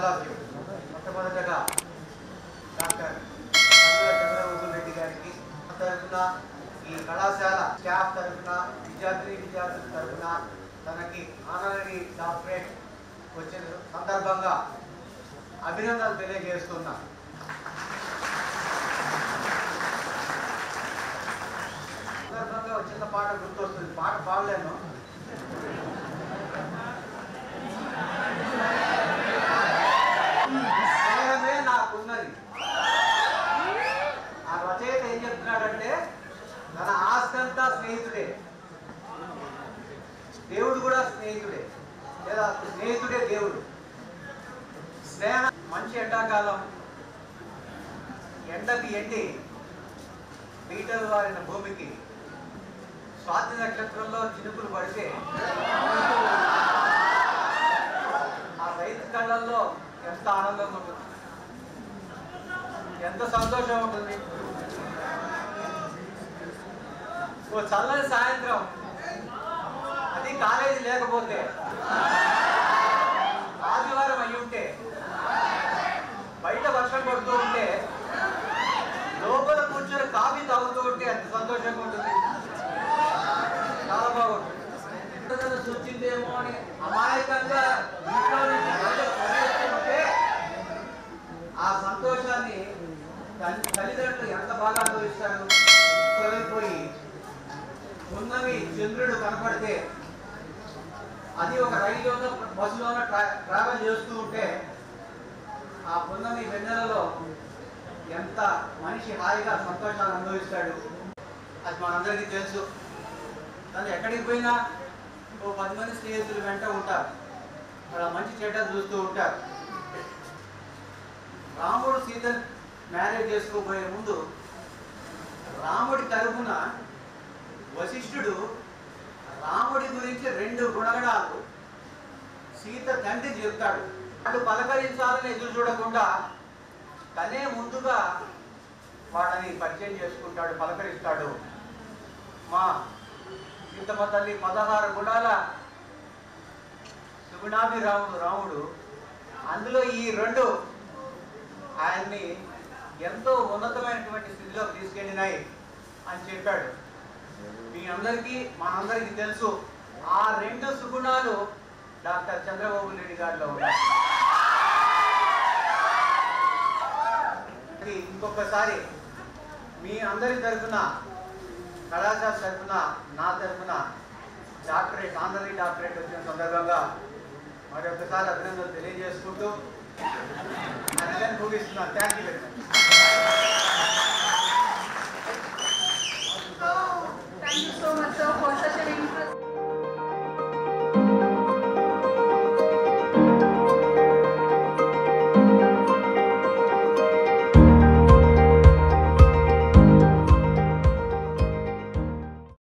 of you మొట్టమొదటగా doctor Chandra Chandrababu Reddy గారికి తరఫున ఈ కళాశాల స్టాఫ్ తరఫున విద్యార్థి విద్యార్థుల తరఫున తనకి ఆనరీ డాక్టరేట్ వచ్చిన సందర్భంగా అభినందనలు తెలియజేస్తున్నా సందర్భంగా ఒక చిన్న పాట గుర్తొస్తుంది పాట పాడలేను స్నేహమే నాకున్నది ఆ రచయిత ఏం చెప్తున్నాడంటే తన ఆస్తంతా స్నేహితుడే దేవుడు కూడా స్నేహితుడే లేదా స్నేహితుడే దేవుడు స్నేహ మంచి ఎండాకాలం ఎండకి ఎండి బీటలు వారిన భూమికి స్వాతి నక్షత్రంలో చినుకులు పడితే ఆ రైతు కళ్ళల్లో ఎంత ఆనందం ఉంటుంది ఎంత సంతోషం ఉంటుంది ఓ చల్లని సాయంత్రం అది కాలేజీ లేకపోతే ఆదివారం అయి ఉంటే బయట వర్షం పడుతూ ఉంటే లోపల కూర్చొని కాఫీ తాగుతూ ఉంటే ఎంత సంతోషంగా ఉంటుంది చాలా బాగుంటుంది ఇంటర్నెట్ వచ్చిందేమో అని అమాయకంగా ఇంట్లో నుంచి బయటకు పరిగెత్తుంటే ఆ సంతోషాన్ని తల్లి- తల్లిదండ్రులు ఎంత బాగా అనుభవిస్తారు తొలగిపోయి ఉన్నవి చంద్రుడు కనపడితే అది ఒక రైలులోనో బస్సులోనో ట్రా- ట్రావెల్ చేస్తూ ఉంటే ఆ పున్నమి వెన్నెలలో ఎంత మనిషి హాయిగా సంతోషాన్ని అనుభవిస్తాడు అది మనందరికీ తెలుసు తను ఎక్కడికి పోయినా ఓ పది మంది స్నేహితులు వెంట ఉంటారు అలా మంచి చెడ్డలు చూస్తూ ఉంటారు రాముడు సీత మ్యారేజ్ చేసుకోబోయే ముందు రాముడి తరపున వశిష్ఠుడు రాముడి గురించి రెండు గుణగణాలు సీత తండ్రి చెప్తాడు వాడు పలకరించాలని ఎదురు చూడకుండా తనే ముందుగా వాడని పరిచయం చేసుకుంటాడు పలకరిస్తాడు మా సీతమ్మ తల్లి పదహారు గుణాల సుగుణాభి రాముడు రాముడు అందులో ఈ రెండు ఆయన్ని ఎంతో ఉన్నతమైనటువంటి స్థితిలోకి తీసుకెళ్ళినాయి అని చెప్పాడు మీ అందరికీ మనందరికీ తెలుసు ఆ రెండు సుగుణాలు డాక్టర్ చంద్రబాబు నాయుడు గారిలో ఉన్నాయి ఇది ఇంకొకసారి మీ అందరి తరఫున కళాశాల తరఫున నా తరఫున డాక్టరేట్ ఆనరీ డాక్టరేట్ వచ్చిన సందర్భంగా మరొకసారి అభినందనలు తెలియజేసుకుంటూ అభినందన ముగిస్తున్నాను థ్యాంక్ యూ వెరీ మచ్